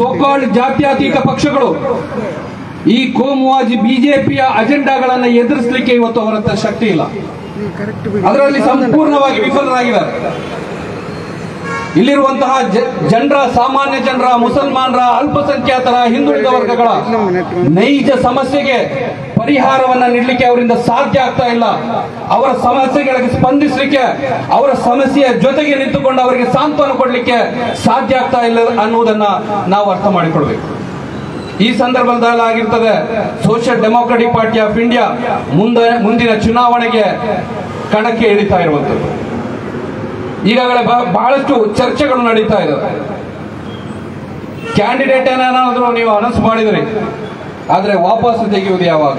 so-called ಜಾತ್ಯತೀತ ಪಕ್ಷಗಳು ಈ ಕೋಮುವಾಜಿ ಬಿಜೆಪಿಯ ಅಜೆಂಡಾಗಳನ್ನ ಎದುರಿಸಲಿಕ್ಕೆ ಇವತ್ತು ಅವರ ಹತ್ರ ಶಕ್ತಿ ಇಲ್ಲ ಅದರಲ್ಲಿ ಸಂಪೂರ್ಣವಾಗಿ ವಿಫಲರಾಗಿದ್ದಾರೆ ಇಲ್ಲಿರುವಂತಹ ಜ- ಜನರ ಸಾಮಾನ್ಯ ಜನರ ಮುಸಲ್ಮಾನರ ಅಲ್ಪಸಂಖ್ಯಾತರ ಹಿಂದುಳಿದ ವರ್ಗಗಳ ನೈಜ ಸಮಸ್ಯೆಗೆ ಪರಿಹಾರವನ್ನ ನೀಡಲಿಕ್ಕೆ ಅವರಿಂದ ಸಾಧ್ಯ ಆಗ್ತಾ ಇಲ್ಲ ಅವರ ಸಮಸ್ಯೆಗಳಿಗೆ ಸ್ಪಂದಿಸಲಿಕ್ಕೆ ಅವರ ಸಮಸ್ಯೆಯ ಜೊತೆಗೆ ನಿಂತುಕೊಂಡು ಅವರಿಗೆ ಸಾಂತ್ವನ ಕೊಡಲಿಕ್ಕೆ ಸಾಧ್ಯ ಆಗ್ತಾ ಇಲ್ಲ ಅನ್ನುವುದನ್ನ ನಾವು ಅರ್ಥ ಮಾಡಿಕೊಳ್ಬೇಕು ಈ ಸಂದರ್ಭದಲ್ಲಿ ಆಗಿರ್ತದೆ social democratic party of India ಮುಂದೆ ಮುಂದಿನ ಚುನಾವಣೆಗೆ ಕಣಕ್ಕೆ ಇಳಿತಾ ಇರುವಂತದ್ದು ಈಗಾಗಲೇ ಬಹ- ಬಹಳಷ್ಟು ಚರ್ಚೆಗಳು ನಡೀತಾ ಇದ್ದಾವೆ ಕ್ಯಾಂಡಿಡೇಟ್ ಏನಾದ್ರು ನೀವು ಅನೌನ್ಸ್ ಮಾಡಿದ್ರಿ ಆದ್ರೆ ವಾಪಸ್ ತೆಗೆಯುವುದು ಯಾವಾಗ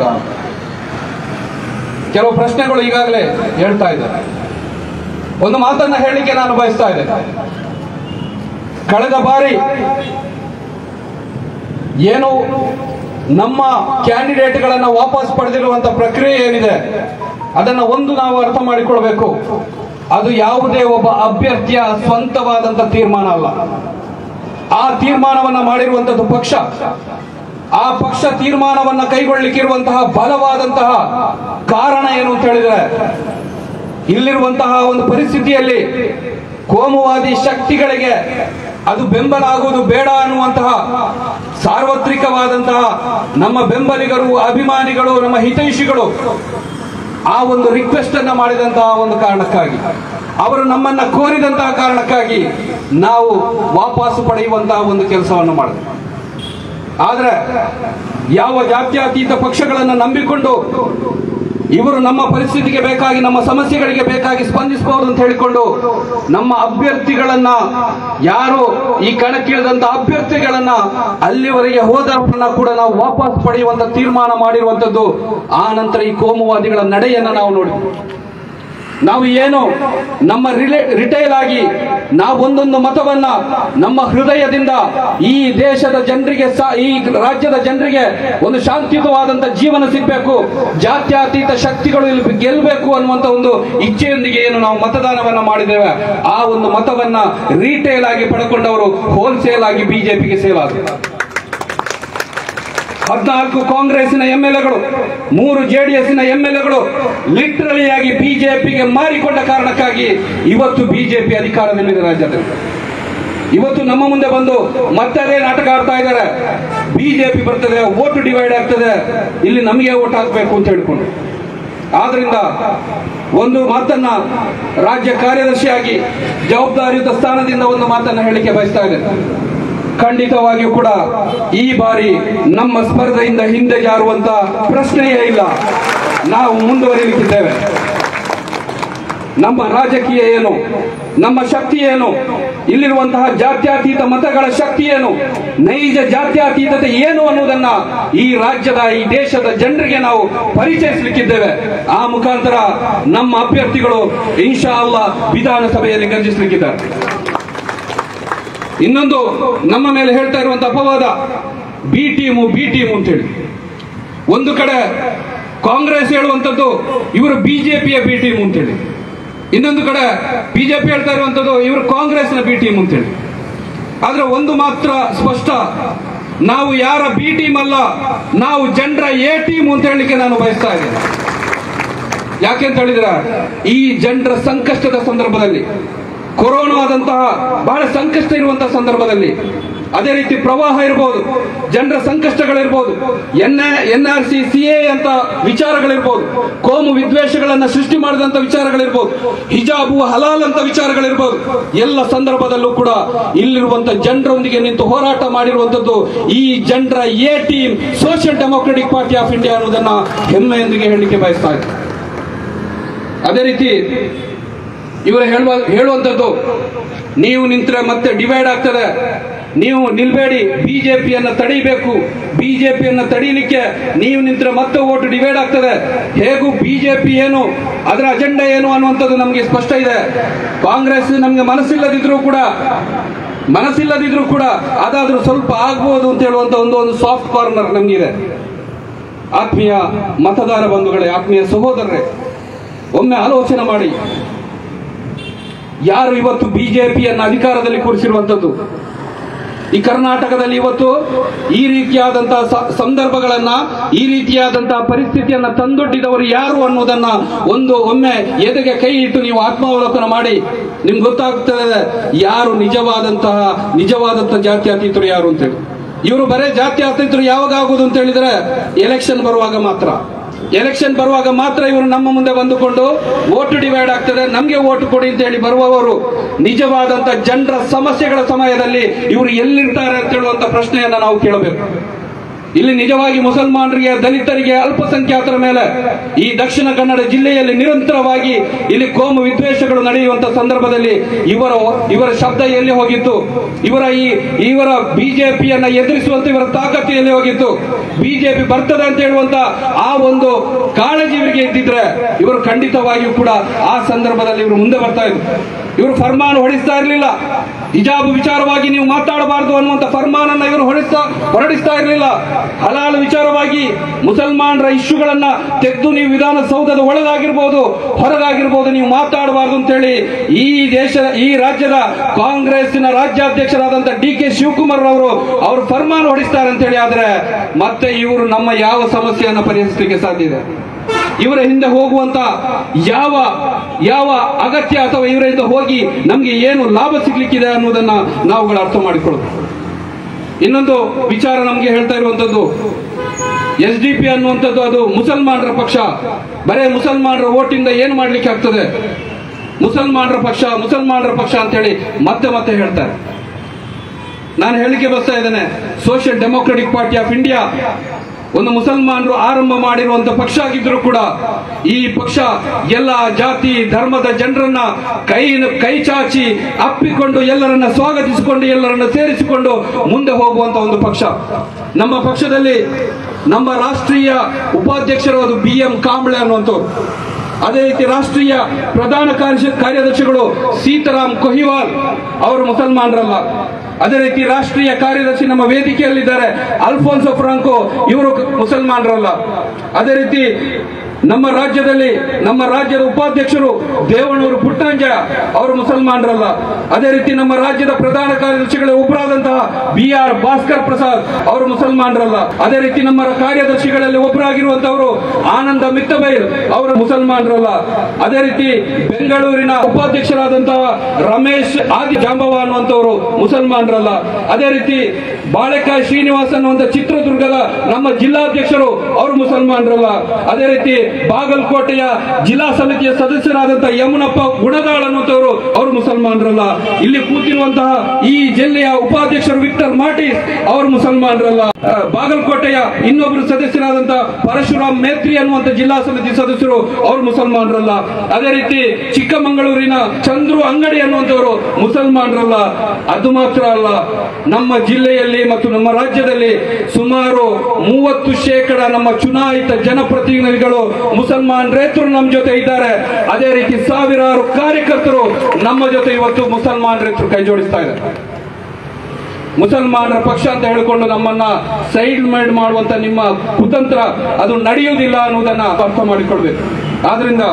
ಕೆಲವು ಪ್ರಶ್ನೆಗಳು ಈಗಾಗಲೇ ಹೇಳ್ತಾ ಇದ್ದಾರೆ ಒಂದು ಮಾತನ್ನ ಹೇಳಲಿಕ್ಕೆ ನಾನು ಬಯಸ್ತಾ ಇದ್ದೇನೆ ಕಳೆದ ಬಾರಿ ಏನು ನಮ್ಮ ಕ್ಯಾಂಡಿಡೇಟ್ಗಳನ್ನ ವಾಪಸ್ ಪಡೆದಿರುವಂತ ಪ್ರಕ್ರಿಯೆ ಏನಿದೆ ಅದನ್ನ ಒಂದು ನಾವು ಅರ್ಥ ಮಾಡಿಕೊಳ್ಬೇಕು ಅದು ಯಾವುದೇ ಒಬ್ಬ ಅಭ್ಯರ್ಥಿಯ ಸ್ವಂತವಾದಂತ ತೀರ್ಮಾನ ಅಲ್ಲ ಆ ತೀರ್ಮಾನವನ್ನ ಮಾಡಿರುವಂತದ್ದು ಪಕ್ಷ ಆ ಪಕ್ಷ ತೀರ್ಮಾನವನ್ನ ಕೈಗೊಳ್ಳಿಕ್ಕಿರುವಂತಹ ಬಲವಾದಂತಹ ಕಾರಣ ಏನು ಅಂತ ಹೇಳಿದ್ರೆ ಇಲ್ಲಿರುವಂತಹ ಒಂದು ಪರಿಸ್ಥಿತಿಯಲ್ಲಿ ಕೋಮುವಾದಿ ಶಕ್ತಿಗಳಿಗೆ ಅದು ಬೆಂಬಲ ಆಗುವುದು ಬೇಡ ಅನ್ನುವಂತಹ ಸಾರ್ವತ್ರಿಕವಾದಂತಹ ನಮ್ಮ ಬೆಂಬಲಿಗರು ಅಭಿಮಾನಿಗಳು ನಮ್ಮ ಹಿತೈಷಿಗಳು ಆ ಒಂದು ರಿಕ್ವೆಸ್ಟ್ ಅನ್ನ ಮಾಡಿದಂತಹ ಒಂದು ಕಾರಣಕ್ಕಾಗಿ ಅವರು ನಮ್ಮನ್ನ ಕೋರಿದಂತಹ ಕಾರಣಕ್ಕಾಗಿ ನಾವು ವಾಪಸ್ ಪಡೆಯುವಂತಹ ಒಂದು ಕೆಲಸವನ್ನು ಮಾಡಿದ್ವಿ ಆದ್ರೆ ಯಾವ ಜಾತ್ಯತೀತ ಪಕ್ಷಗಳನ್ನು ನಂಬಿಕೊಂಡು ಇವರು ನಮ್ಮ ಪರಿಸ್ಥಿತಿಗೆ ಬೇಕಾಗಿ ನಮ್ಮ ಸಮಸ್ಯೆಗಳಿಗೆ ಬೇಕಾಗಿ ಸ್ಪಂದಿಸಬಹುದು ಅಂತ ಹೇಳಿಕೊಂಡು ನಮ್ಮ ಅಭ್ಯರ್ಥಿಗಳನ್ನ ಯಾರು ಈ ಕಣಕ್ಕಿಳಿದಂತ ಅಭ್ಯರ್ಥಿಗಳನ್ನ ಅಲ್ಲಿವರೆಗೆ ಹೋದವರನ್ನ ಕೂಡ ನಾವು ವಾಪಸ್ ಪಡೆಯುವಂತ ತೀರ್ಮಾನ ಮಾಡಿರುವಂತದ್ದು ಆ ನಂತರ ಈ ಕೋಮುವಾದಿಗಳ ನಡೆಯನ್ನ ನಾವು ನೋಡಿ ನಾವು ಏನು ನಮ್ಮ ರಿಲೇ ರಿಟೈಲ್ ಆಗಿ ನಾವು ಒಂದೊಂದು ಮತವನ್ನ ನಮ್ಮ ಹೃದಯದಿಂದ ಈ ದೇಶದ ಜನರಿಗೆ ಸ- ಈ ರಾಜ್ಯದ ಜನರಿಗೆ ಒಂದು ಶಾಂತಿಯುತವಾದಂತ ಜೀವನ ಸಿಗಬೇಕು ಜಾತ್ಯತೀತ ಶಕ್ತಿಗಳು ಇಲ್ಲಿ ಗೆಲ್ಲಬೇಕು ಅನ್ನುವಂತ ಒಂದು ಇಚ್ಛೆಯೊಂದಿಗೆ ಏನು ನಾವು ಮತದಾನವನ್ನ ಮಾಡಿದ್ದೇವೆ ಆ ಒಂದು ಮತವನ್ನ ರಿಟೇಲ್ ಆಗಿ ಪಡ್ಕೊಂಡವರು ಹೋಲ್ಸೇಲ್ ಆಗಿ ಬಿಜೆಪಿಗೆ ಸೇಲ್ ಆದರು ಹದಿನಾಲ್ಕು ಕಾಂಗ್ರೆಸ್ಸಿನ ಎಂಎಲ್ಎಗಳು ಮೂರು ಜೆಡಿಎಸ್ನ ಎಂಎಲ್ಎಗಳು ಲಿಟ್ರಲಿ ಆಗಿ ಬಿಜೆಪಿಗೆ ಮಾರಿಕೊಂಡ ಕಾರಣಕ್ಕಾಗಿ ಇವತ್ತು ಬಿಜೆಪಿ ಅಧಿಕಾರದಲ್ಲಿದೆ ರಾಜ್ಯದಲ್ಲಿ ಇವತ್ತು ನಮ್ಮ ಮುಂದೆ ಬಂದು ಮತ್ತೆ ಅದೇ ನಾಟಕ ಆಡ್ತಾ ಇದ್ದಾರೆ ಬಿಜೆಪಿ ಬರ್ತದೆ ವೋಟ್ ಡಿವೈಡ್ ಆಗ್ತದೆ ಇಲ್ಲಿ ನಮಗೆ ವೋಟ್ ಹಾಕಬೇಕು ಅಂತ ಹೇಳ್ಕೊಂಡು ಆದ್ರಿಂದ ಒಂದು ಮಾತನ್ನ ರಾಜ್ಯ ಕಾರ್ಯದರ್ಶಿಯಾಗಿ ಜವಾಬ್ದಾರಿಯುತ ಸ್ಥಾನದಿಂದ ಒಂದು ಮಾತನ್ನ ಹೇಳಿಕೆ ಬಯಸ್ತಾ ಇದ್ದೇನೆ ಖಂಡಿತವಾಗಿಯೂ ಕೂಡ ಈ ಬಾರಿ ನಮ್ಮ ಸ್ಪರ್ಧೆಯಿಂದ ಹಿಂದೆ ಜಾರುವಂತ ಪ್ರಶ್ನೆಯೇ ಇಲ್ಲ ನಾವು ಮುಂದುವರಿಯಲಿಕ್ಕಿದ್ದೇವೆ ನಮ್ಮ ರಾಜಕೀಯ ಏನು ನಮ್ಮ ಶಕ್ತಿ ಏನು ಇಲ್ಲಿರುವಂತಹ ಜಾತ್ಯತೀತ ಮತಗಳ ಶಕ್ತಿ ಏನು ನೈಜ ಜಾತ್ಯತೀತತೆ ಏನು ಅನ್ನುವುದನ್ನ ಈ ರಾಜ್ಯದ ಈ ದೇಶದ ಜನರಿಗೆ ನಾವು ಪರಿಚಯಿಸಲಿಕ್ಕಿದ್ದೇವೆ ಆ ಮುಖಾಂತರ ನಮ್ಮ ಅಭ್ಯರ್ಥಿಗಳು ಇನ್ಶಾ ಅಲ್ಲಾ ವಿಧಾನಸಭೆಯಲ್ಲಿ ಗರ್ಜಿಸಲಿಕ್ಕಿದ್ದಾರೆ ಇನ್ನೊಂದು ನಮ್ಮ ಮೇಲೆ ಹೇಳ್ತಾ ಇರುವಂತ ಅಪವಾದ ಬಿ ಟೀಮು ಬಿ ಟೀಮು ಅಂತೇಳಿ ಒಂದು ಕಡೆ ಕಾಂಗ್ರೆಸ್ ಹೇಳುವಂತದ್ದು ಇವರು ಬಿಜೆಪಿಯ ಬಿ ಟೀಮ್ ಅಂತೇಳಿ ಇನ್ನೊಂದು ಕಡೆ ಬಿಜೆಪಿ ಹೇಳ್ತಾ ಇರುವಂತದ್ದು ಇವರು ಕಾಂಗ್ರೆಸ್ನ ಬಿ ಟೀಮ್ ಅಂತೇಳಿ ಆದ್ರೆ ಒಂದು ಮಾತ್ರ ಸ್ಪಷ್ಟ ನಾವು ಯಾರ ಬಿ ಟೀಮ್ ಅಲ್ಲ ನಾವು ಜನರ ಎ ಟೀಮ್ ಅಂತ ಹೇಳಲಿಕ್ಕೆ ನಾನು ಬಯಸ್ತಾ ಇದ್ದೇನೆ ಯಾಕೆ ಅಂತ ಹೇಳಿದ್ರೆ ಈ ಜನರ ಸಂಕಷ್ಟದ ಸಂದರ್ಭದಲ್ಲಿ ಕೊರೋನಾದಂತಹ ಬಹಳ ಸಂಕಷ್ಟ ಇರುವಂತಹ ಸಂದರ್ಭದಲ್ಲಿ ಅದೇ ರೀತಿ ಪ್ರವಾಹ ಇರಬಹುದು ಜನರ ಸಂಕಷ್ಟಗಳಿರ್ಬೋದು N N R C C A ಅಂತ ವಿಚಾರಗಳಿರ್ಬೋದು ಕೋಮು ವಿದ್ವೇಷಗಳನ್ನ ಸೃಷ್ಟಿ ಮಾಡಿದಂತ ವಿಚಾರಗಳಿರ್ಬೋದು ಹಿಜಾಬು ಹಲಾಲ್ ಅಂತ ವಿಚಾರಗಳಿರ್ಬೋದು ಎಲ್ಲ ಸಂದರ್ಭದಲ್ಲೂ ಕೂಡ ಇಲ್ಲಿರುವಂತ ಜನರೊಂದಿಗೆ ನಿಂತು ಹೋರಾಟ ಮಾಡಿರುವಂತದ್ದು ಈ ಜನರ A team social democratic party of India ಅನ್ನೋದನ್ನ ಹೆಮ್ಮೆಯೊಂದಿಗೆ ಹೇಳಲಿಕ್ಕೆ ಬಯಸ್ತಾ ಇದ್ದಾರೆ ಅದೇ ರೀತಿ ಇವರು ಹೇಳುವ ಹೇಳುವಂಥದ್ದು ನೀವು ನಿಂತರೆ ಮತ್ತೆ ಡಿವೈಡ್ ಆಗ್ತದೆ ನೀವು ನಿಲ್ಬೇಡಿ ಬಿಜೆಪಿಯನ್ನ ತಡೀಬೇಕು ಬಿಜೆಪಿಯನ್ನ ತಡೀಲಿಕ್ಕೆ ನೀವು ನಿಂತರೆ ಮತ್ತೆ ಓಟು ಡಿವೈಡ್ ಆಗ್ತದೆ ಹೇಗೂ ಬಿಜೆಪಿ ಏನು ಅದರ ಅಜೆಂಡಾ ಏನು ಅನ್ನುವಂಥದ್ದು ನಮಗೆ ಸ್ಪಷ್ಟ ಇದೆ ಕಾಂಗ್ರೆಸ್ ನಮಗೆ ಮನಸ್ಸಿಲ್ಲದಿದ್ರೂ ಕೂಡ ಮನಸ್ಸಿಲ್ಲದಿದ್ರೂ ಕೂಡ ಅದಾದ್ರೂ ಸ್ವಲ್ಪ ಆಗ್ಬೋದು ಅಂತ ಹೇಳುವಂತ ಒಂದು ಒಂದು ಸಾಫ್ಟ್ ಕಾರ್ನರ್ ನಮಗಿದೆ ಆತ್ಮೀಯ ಮತದಾರ ಬಂಧುಗಳೇ ಆತ್ಮೀಯ ಸಹೋದರರೇ ಒಮ್ಮೆ ಆಲೋಚನೆ ಮಾಡಿ ಯಾರು ಇವತ್ತು ಬಿಜೆಪಿಯನ್ನು ಅಧಿಕಾರದಲ್ಲಿ ಕೂರಿಸಿರುವಂತದ್ದು ಈ ಕರ್ನಾಟಕದಲ್ಲಿ ಇವತ್ತು ಈ ರೀತಿಯಾದಂತಹ ಸ- ಸಂದರ್ಭಗಳನ್ನ ಈ ರೀತಿಯಾದಂತಹ ಪರಿಸ್ಥಿತಿಯನ್ನ ತಂದೊಡ್ಡಿದವರು ಯಾರು ಅನ್ನೋದನ್ನ ಒಂದು ಒಮ್ಮೆ ಎದೆಗೆ ಕೈ ಇಟ್ಟು ನೀವು ಆತ್ಮಾವಲೋಕನ ಮಾಡಿ ನಿಮ್ಗೆ ಗೊತ್ತಾಗ್ತದೆ ಯಾರು ನಿಜವಾದಂತಹ ನಿಜವಾದಂತಹ ಜಾತ್ಯತೀತರು ಯಾರು ಅಂತೇಳಿ ಇವರು ಬರೇ ಜಾತ್ಯತೀತರು ಯಾವಾಗ ಆಗುದು ಅಂತ ಹೇಳಿದ್ರೆ ಎಲೆಕ್ಷನ್ ಬರುವಾಗ ಮಾತ್ರ ಎಲೆಕ್ಷನ್ ಬರುವಾಗ ಮಾತ್ರ ಇವರು ನಮ್ಮ ಮುಂದೆ ಬಂದುಕೊಂಡು ಓಟು ಡಿವೈಡ್ ಆಗ್ತದೆ ನಮಗೆ ಓಟು ಕೊಡಿ ಅಂತ ಹೇಳಿ ಬರುವವರು ನಿಜವಾದಂತ ಜನರ ಸಮಸ್ಯೆಗಳ ಸಮಯದಲ್ಲಿ ಇವರು ಎಲ್ಲಿರ್ತಾರೆ ಅಂತ ಹೇಳುವಂತ ಪ್ರಶ್ನೆಯನ್ನ ನಾವು ಕೇಳಬೇಕು ಇಲ್ಲಿ ನಿಜವಾಗಿ ಮುಸಲ್ಮಾನರಿಗೆ ದಲಿತರಿಗೆ ಅಲ್ಪಸಂಖ್ಯಾತರ ಮೇಲೆ ಈ ದಕ್ಷಿಣ ಕನ್ನಡ ಜಿಲ್ಲೆಯಲ್ಲಿ ನಿರಂತರವಾಗಿ ಇಲ್ಲಿ ಕೋಮು ವಿದ್ವೇಷಗಳು ನಡೆಯುವಂತ ಸಂದರ್ಭದಲ್ಲಿ ಇವರ ಇವರ ಶಬ್ದ ಎಲ್ಲಿ ಹೋಗಿತ್ತು ಇವರ ಈ ಇವರ ಬಿಜೆಪಿಯನ್ನ ಎದುರಿಸುವಂತ ಇವರ ತಾಕತ್ತು ಎಲ್ಲಿ ಹೋಗಿತ್ತು ಬಿಜೆಪಿ ಬರ್ತದೆ ಅಂತ ಹೇಳುವಂತ ಆ ಒಂದು ಕಾಳಜಿ ಇವರಿಗೆ ಇದ್ದಿದ್ರೆ ಇವರು ಖಂಡಿತವಾಗಿಯೂ ಕೂಡ ಆ ಸಂದರ್ಭದಲ್ಲಿ ಇವರು ಮುಂದೆ ಬರ್ತಾ ಇದ್ರು ಇವರು ಫರ್ಮಾನ್ ಹೊಡಿಸ್ತಾ ಇರಲಿಲ್ಲ ಹಿಜಾಬ್ ವಿಚಾರವಾಗಿ ನೀವು ಮಾತಾಡಬಾರದು ಅನ್ನುವಂತ ಫರ್ಮಾನನ್ನ ಇವರು ಹೊರಡಿಸ್ತಾ ಹೊರಡಿಸ್ತಾ ಇರಲಿಲ್ಲ ಹಲಾಲ್ ವಿಚಾರವಾಗಿ ಮುಸಲ್ಮಾನರ ಇಶ್ಯೂಗಳನ್ನ ತೆಗೆದು ನೀವು ವಿಧಾನಸೌಧದ ಒಳಗಾಗಿರ್ಬೋದು ಹೊರಗಾಗಿರ್ಬೋದು ನೀವು ಮಾತಾಡಬಾರದು ಅಂತೇಳಿ ಈ ದೇಶ ಈ ರಾಜ್ಯದ ಕಾಂಗ್ರೆಸ್ಸಿನ ರಾಜ್ಯಾಧ್ಯಕ್ಷರಾದಂತ ಡಿ ಕೆ ಶಿವಕುಮಾರ್ ಅವರು ಅವರು ಫರ್ಮಾನ್ ಹೊಡಿಸ್ತಾರೆ ಅಂತೇಳಿ ಆದ್ರೆ ಮತ್ತೆ ಇವರು ನಮ್ಮ ಯಾವ ಸಮಸ್ಯೆಯನ್ನ ಪರಿಹರಿಸಲಿಕ್ಕೆ ಸಾಧ್ಯ ಇದೆ ಇವರ ಹಿಂದೆ ಹೋಗುವಂತ ಯಾವ ಯಾವ ಅಗತ್ಯ ಅಥವಾ ಇವರ ಹಿಂದೆ ಹೋಗಿ ನಮ್ಗೆ ಏನು ಲಾಭ ಸಿಗ್ಲಿಕ್ಕಿದೆ ಅನ್ನೋದನ್ನ ನಾವುಗಳು ಅರ್ಥ ಮಾಡಿಕೊಳ್ಳೋದು ಇನ್ನೊಂದು ವಿಚಾರ ನಮ್ಗೆ ಹೇಳ್ತಾ ಇರುವಂತದ್ದು ಎಸ್ ಡಿ ಪಿ ಅನ್ನುವಂಥದ್ದು ಅದು ಮುಸಲ್ಮಾನರ ಪಕ್ಷ ಬರೇ ಮುಸಲ್ಮಾನರ ಓಟಿಂದ ಏನು ಮಾಡ್ಲಿಕ್ಕೆ ಆಗ್ತದೆ ಮುಸಲ್ಮಾನರ ಪಕ್ಷ ಮುಸಲ್ಮಾನರ ಪಕ್ಷ ಅಂತ ಹೇಳಿ ಮತ್ತೆ ಮತ್ತೆ ಹೇಳ್ತಾರೆ ನಾನು ಹೇಳಿಕೆ ಬರ್ತಾ ಇದ್ದೇನೆ social democratic party of India ಒಂದು ಮುಸಲ್ಮಾನರು ಆರಂಭ ಮಾಡಿರುವಂತ ಪಕ್ಷ ಆಗಿದ್ರು ಕೂಡ ಈ ಪಕ್ಷ ಎಲ್ಲ ಜಾತಿ ಧರ್ಮದ ಜನರನ್ನ ಕೈ ಕೈ ಚಾಚಿ ಅಪ್ಪಿಕೊಂಡು ಎಲ್ಲರನ್ನ ಸ್ವಾಗತಿಸಿಕೊಂಡು ಎಲ್ಲರನ್ನ ಸೇರಿಸಿಕೊಂಡು ಮುಂದೆ ಹೋಗುವಂತ ಒಂದು ಪಕ್ಷ ನಮ್ಮ ಪಕ್ಷದಲ್ಲಿ ನಮ್ಮ ರಾಷ್ಟ್ರೀಯ ಉಪಾಧ್ಯಕ್ಷರು ಅದು ಬಿ ಎಂ ಕಾಂಬ್ಳೆ ಅನ್ನುವಂಥವ್ರು ಅದೇ ರೀತಿ ರಾಷ್ಟ್ರೀಯ ಪ್ರಧಾನ ಕಾರ್ಯ- ಕಾರ್ಯದರ್ಶಿಗಳು ಸೀತಾರಾಮ್ ಕೊಹಿವಾಲ್ ಅವರು ಮುಸಲ್ಮಾನರಲ್ಲ ಅದೇ ರೀತಿ ರಾಷ್ಟ್ರೀಯ ಕಾರ್ಯದರ್ಶಿ ನಮ್ಮ ವೇದಿಕೆಯಲ್ಲಿದ್ದಾರೆ ಅಲ್ಫೋನ್ಸೋ ಫ್ರಾಂಕೋ ಇವರು ಮುಸಲ್ಮಾನರಲ್ಲ ಅದೇ ರೀತಿ ನಮ್ಮ ರಾಜ್ಯದಲ್ಲಿ ನಮ್ಮ ರಾಜ್ಯದ ಉಪಾಧ್ಯಕ್ಷರು ದೇವಣ್ಣೂರು ಪುಟ್ಟಂಜ ಅವರು ಮುಸಲ್ಮಾನರಲ್ಲ ಅದೇ ರೀತಿ ನಮ್ಮ ರಾಜ್ಯದ ಪ್ರಧಾನ ಕಾರ್ಯದರ್ಶಿಗಳ ಒಬ್ಬರಾದಂತಹ ಬಿ ಆರ್ ಭಾಸ್ಕರ್ ಪ್ರಸಾದ್ ಅವರು ಮುಸಲ್ಮಾನರಲ್ಲ ಅದೇ ರೀತಿ ನಮ್ಮ ಕಾರ್ಯದರ್ಶಿಗಳಲ್ಲಿ ಒಬ್ಬರಾಗಿರುವಂತವರು ಆನಂದ ಮಿತ್ತಬೈಲ್ ಅವರು ಮುಸಲ್ಮಾನರಲ್ಲ ಅದೇ ರೀತಿ ಬೆಂಗಳೂರಿನ ಉಪಾಧ್ಯಕ್ಷರಾದಂತಹ ರಮೇಶ್ ಆದಿ ಜಾಂಬವ ಅನ್ನುವಂಥವರು ಮುಸಲ್ಮಾನರಲ್ಲ ಅದೇ ರೀತಿ ಬಾಳೆಕಾಯಿ ಶ್ರೀನಿವಾಸ್ ಅನ್ನುವಂಥ ಚಿತ್ರದುರ್ಗದ ನಮ್ಮ ಜಿಲ್ಲಾಧ್ಯಕ್ಷರು ಅವರು ಮುಸಲ್ಮಾನರಲ್ಲ ಅದೇ ರೀತಿ ಬಾಗಲಕೋಟೆಯ ಜಿಲ್ಲಾ ಸಮಿತಿಯ ಸದಸ್ಯರಾದಂತಹ ಯಮುನಪ್ಪ ಗುಣದಾಳ್ ಅನ್ನುವಂಥವರು ಅವರು ಮುಸಲ್ಮಾನರಲ್ಲ ಇಲ್ಲಿ ಕೂತಿರುವಂತಹ ಈ ಜಿಲ್ಲೆಯ ಉಪಾಧ್ಯಕ್ಷರು ವಿಕ್ಟರ್ ಮಾಟಿಸ್ ಅವರು ಮುಸಲ್ಮಾನರಲ್ಲ ಆ, ಬಾಗಲಕೋಟೆಯ ಇನ್ನೊಬ್ಬರು ಸದಸ್ಯರಾದಂತಹ ಪರಶುರಾಮ್ ಮೇತ್ರಿ ಅನ್ನುವಂಥ ಜಿಲ್ಲಾ ಸಮಿತಿ ಸದಸ್ಯರು ಅವರು ಮುಸಲ್ಮಾನರಲ್ಲ ಅದೇ ರೀತಿ ಚಿಕ್ಕಮಗಳೂರಿನ ಚಂದ್ರು ಅಂಗಡಿ ಅನ್ನುವಂಥವರು ಮುಸಲ್ಮಾನರಲ್ಲ ಅದು ಮಾತ್ರ ಅಲ್ಲ ನಮ್ಮ ಜಿಲ್ಲೆಯಲ್ಲಿ ಮತ್ತು ನಮ್ಮ ರಾಜ್ಯದಲ್ಲಿ ಸುಮಾರು ಮೂವತ್ತು ಶೇಕಡ ನಮ್ಮ ಚುನಾಯಿತ ಜನಪ್ರತಿನಿಧಿಗಳು ಮುಸಲ್ಮಾನರೇತರು ನಮ್ಮ ಜೊತೆ ಇದ್ದಾರೆ ಅದೇ ರೀತಿ ಸಾವಿರಾರು ಕಾರ್ಯಕರ್ತರು ನಮ್ಮ ಜೊತೆ ಇವತ್ತು ಮುಸಲ್ಮಾನರೇತರು ಕೈ ಜೋಡಿಸ್ತಾ ಇದ್ದಾರೆ ಮುಸಲ್ಮಾನರ ಪಕ್ಷ ಅಂತ ಹೇಳಿಕೊಂಡು ನಮ್ಮನ್ನ ಸೈಡ್ ಮೈಡ್ ಮಾಡುವಂತ ನಿಮ್ಮ ಕುತಂತ್ರ ಅದು ನಡೆಯುವುದಿಲ್ಲ ಅನ್ನುವುದನ್ನ ಅರ್ಥ ಮಾಡಿಕೊಳ್ಬೇಕು ಆದ್ರಿಂದ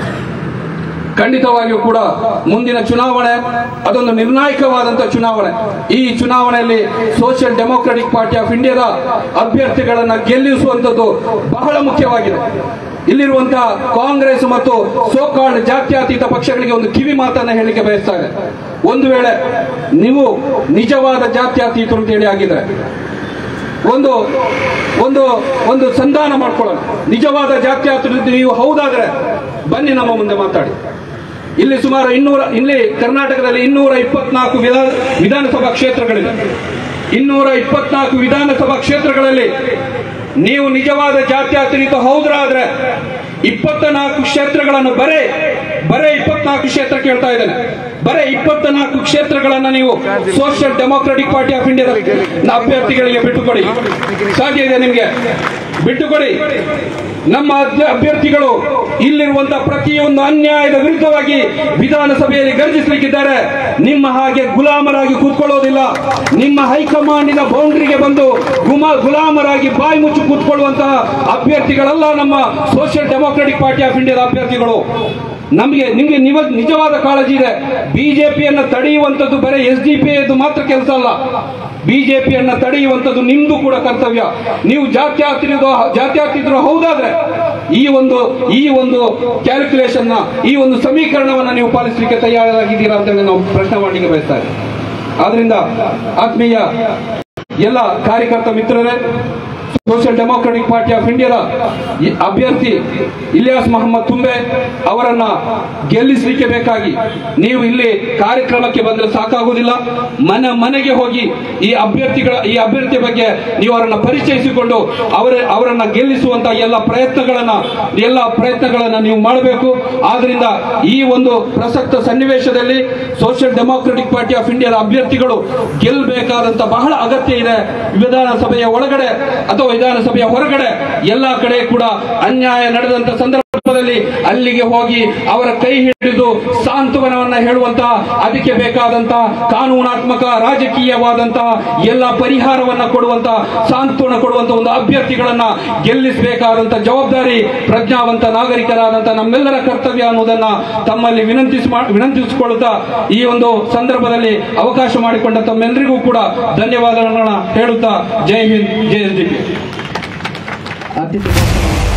ಖಂಡಿತವಾಗಿಯೂ ಕೂಡ ಮುಂದಿನ ಚುನಾವಣೆ ಅದೊಂದು ನಿರ್ಣಾಯಕವಾದಂತಹ ಚುನಾವಣೆ ಈ ಚುನಾವಣೆಯಲ್ಲಿ ಸೋಷಿಯಲ್ ಡೆಮೋಕ್ರೆಟಿಕ್ ಪಾರ್ಟಿ ಆಫ್ ಇಂಡಿಯಾದ ಅಭ್ಯರ್ಥಿಗಳನ್ನ ಗೆಲ್ಲಿಸುವಂತದ್ದು ಬಹಳ ಮುಖ್ಯವಾಗಿದೆ ಇಲ್ಲಿರುವಂತಹ ಕಾಂಗ್ರೆಸ್ ಮತ್ತು ಸೋಕಾಲ್ಡ್ ಜಾತ್ಯತೀತ ಪಕ್ಷಗಳಿಗೆ ಒಂದು ಕಿವಿ ಮಾತನ್ನ ಹೇಳಲಿಕ್ಕೆ ಬಯಸ್ತಾ ಇದೆ ಒಂದು ವೇಳೆ ನೀವು ನಿಜವಾದ ಜಾತ್ಯತೀತರು ಅಂತ ಹೇಳಿ ಆಗಿದ್ರೆ ಒಂದು ಒಂದು ಒಂದು ಸಂಧಾನ ಮಾಡ್ಕೊಳ್ಳೋಣ ನಿಜವಾದ ಜಾತ್ಯತೀತ ನೀವು ಹೌದಾದ್ರೆ ಬನ್ನಿ ನಮ್ಮ ಮುಂದೆ ಮಾತಾಡಿ ಇಲ್ಲಿ ಸುಮಾರು ಇನ್ನೂರ ಇಲ್ಲಿ ಕರ್ನಾಟಕದಲ್ಲಿ ಇನ್ನೂರ ಇಪ್ಪತ್ನಾಲ್ಕು ವಿಧಾನ ವಿಧಾನಸಭಾ ಕ್ಷೇತ್ರಗಳಿವೆ ಇನ್ನೂರ ಇಪ್ಪತ್ನಾಲ್ಕು ವಿಧಾನಸಭಾ ಕ್ಷೇತ್ರಗಳಲ್ಲಿ ನೀವು ನಿಜವಾದ ಜಾತ್ಯತೀತ ಹೌದ್ರಾದ್ರೆ ಇಪ್ಪತ್ತ ನಾಲ್ಕು ಕ್ಷೇತ್ರಗಳನ್ನು ಬರೇ ಬರೇ ಇಪ್ಪತ್ನಾಲ್ಕು ಕ್ಷೇತ್ರ ಕೇಳ್ತಾ ಇದ್ದೇನೆ ಬರೇ ಇಪ್ಪತ್ತ ನಾಲ್ಕು ಕ್ಷೇತ್ರಗಳನ್ನ ನೀವು ಸೋಷಿಯಲ್ ಡೆಮೋಕ್ರೆಟಿಕ್ ಪಾರ್ಟಿ ಆಫ್ ಇಂಡಿಯಾದ ಅಭ್ಯರ್ಥಿಗಳಿಗೆ ಬಿಟ್ಟುಕೊಡಿ ಸಾಧ್ಯ ಇದೆ ನಿಮ್ಗೆ ಬಿಟ್ಟುಕೊಡಿ ನಮ್ಮ ಅಧ್ಯ- ಅಭ್ಯರ್ಥಿಗಳು ಇಲ್ಲಿರುವಂತಹ ಪ್ರತಿಯೊಂದು ಅನ್ಯಾಯದ ವಿರುದ್ಧವಾಗಿ ವಿಧಾನಸಭೆಯಲ್ಲಿ ಗರ್ಜಿಸಲಿಕ್ಕಿದ್ದಾರೆ ನಿಮ್ಮ ಹಾಗೆ ಗುಲಾಮರಾಗಿ ಕೂತ್ಕೊಳ್ಳೋದಿಲ್ಲ ನಿಮ್ಮ ಹೈಕಮಾಂಡಿನ ಬೌಂಡ್ರಿಗೆ ಬಂದು ಗುಮ ಗುಲಾಮರಾಗಿ ಬಾಯಿ ಮುಚ್ಚಿ ಕೂತ್ಕೊಳ್ಳುವಂತಹ ಅಭ್ಯರ್ಥಿಗಳಲ್ಲ ನಮ್ಮ ಸೋಷಿಯಲ್ ಡೆಮೋಕ್ರೆಟಿಕ್ ಪಾರ್ಟಿ ಆಫ್ ಇಂಡಿಯಾದ ಅಭ್ಯರ್ಥಿಗಳು ನಮಗೆ ನಿಮಗೆ ನಿವ ನಿಜವಾದ ಕಾಳಜಿ ಇದೆ ಬಿಜೆಪಿಯನ್ನು ತಡೆಯುವಂಥದ್ದು ಬರೀ ಎಸ್ ಡಿ ಪಿ ಮಾತ್ರ ಕೆಲಸ ಅಲ್ಲ ಬಿಜೆಪಿಯನ್ನ ತಡೆಯುವಂಥದ್ದು ನಿಮ್ದು ಕೂಡ ಕರ್ತವ್ಯ ನೀವು ಜಾತ್ಯಾತೀತ ಜಾತ್ಯಾತೀತರು ಹೌದಾದ್ರೆ ಈ ಒಂದು ಈ ಒಂದು ಕ್ಯಾಲ್ಕುಲೇಷನ್ ನ ಈ ಒಂದು ಸಮೀಕರಣವನ್ನ ನೀವು ಪಾಲಿಸಲಿಕ್ಕೆ ತಯಾರಾಗಿದ್ದೀರಾ ಅಂತ ಹೇಳಿ ನಾವು ಪ್ರಶ್ನೆ ಮಾಡಲಿಕ್ಕೆ ಬಯಸ್ತಾ ಇದ್ದೀವಿ ಆದ್ರಿಂದ ಆತ್ಮೀಯ ಎಲ್ಲ ಕಾರ್ಯಕರ್ತ ಮಿತ್ರರೇ ಸೋಷಿಯಲ್ ಡೆಮೋಕ್ರೆಟಿಕ್ ಪಾರ್ಟಿ ಆಫ್ ಇಂಡಿಯಾದ ಈ ಅಭ್ಯರ್ಥಿ ಇಲಿಯಾಸ್ ಮೊಹಮ್ಮದ್ ತುಂಬೆ ಅವರನ್ನ ಗೆಲ್ಲಿಸಲಿಕ್ಕೆ ಬೇಕಾಗಿ ನೀವು ಇಲ್ಲಿ ಕಾರ್ಯಕ್ರಮಕ್ಕೆ ಬಂದ್ರೆ ಸಾಕಾಗುವುದಿಲ್ಲ ಮನೆ ಮನೆಗೆ ಹೋಗಿ ಈ ಅಭ್ಯರ್ಥಿಗಳ ಈ ಅಭ್ಯರ್ಥಿ ಬಗ್ಗೆ ನೀವು ಅವರನ್ನ ಪರಿಚಯಿಸಿಕೊಂಡು ಅವರ ಅವರನ್ನ ಗೆಲ್ಲಿಸುವಂತ ಎಲ್ಲ ಪ್ರಯತ್ನಗಳನ್ನ ಎಲ್ಲ ಪ್ರಯತ್ನಗಳನ್ನ ನೀವು ಮಾಡಬೇಕು ಆದ್ರಿಂದ ಈ ಒಂದು ಪ್ರಸಕ್ತ ಸನ್ನಿವೇಶದಲ್ಲಿ ಸೋಷಿಯಲ್ ಡೆಮೋಕ್ರೆಟಿಕ್ ಪಾರ್ಟಿ ಆಫ್ ಇಂಡಿಯಾದ ಅಭ್ಯರ್ಥಿಗಳು ಗೆಲ್ಲಬೇಕಾದಂತ ಬಹಳ ಅಗತ್ಯ ಇದೆ ವಿಧಾನಸಭೆಯ ಒಳಗಡೆ ಅಥವಾ ವಿಧಾನಸಭೆಯ ಹೊರಗಡೆ ಎಲ್ಲಾ ಕಡೆ ಕೂಡ ಅನ್ಯಾಯ ನಡೆದಂತ ಸಂದರ್ಭದಲ್ಲಿ ಅಲ್ಲಿಗೆ ಹೋಗಿ ಅವರ ಕೈ ಹಿಡಿದು ಸಾಂತ್ವನವನ್ನ ಹೇಳುವಂತಹ ಅದಕ್ಕೆ ಬೇಕಾದಂತಹ ಕಾನೂನಾತ್ಮಕ ರಾಜಕೀಯವಾದಂತಹ ಎಲ್ಲ ಪರಿಹಾರವನ್ನ ಕೊಡುವಂತ ಸಾಂತ್ವನ ಕೊಡುವಂತ ಒಂದು ಅಭ್ಯರ್ಥಿಗಳನ್ನ ಗೆಲ್ಲಿಸಬೇಕಾದಂತ ಜವಾಬ್ದಾರಿ ಪ್ರಜ್ಞಾವಂತ ನಾಗರಿಕರಾದಂತ ನಮ್ಮೆಲ್ಲರ ಕರ್ತವ್ಯ ಅನ್ನೋದನ್ನ ತಮ್ಮಲ್ಲಿ ವಿನಂತಿಸಿ ವಿನಂತಿಸಿಕೊಳ್ಳುತ್ತಾ ಈ ಒಂದು ಸಂದರ್ಭದಲ್ಲಿ ಅವಕಾಶ ಮಾಡಿಕೊಂಡ ತಮ್ಮೆಲ್ಲರಿಗೂ ಕೂಡ ಧನ್ಯವಾದಗಳನ್ನ ಹೇಳುತ್ತಾ Jai Hind Jai S D P ಅತಿಥಿ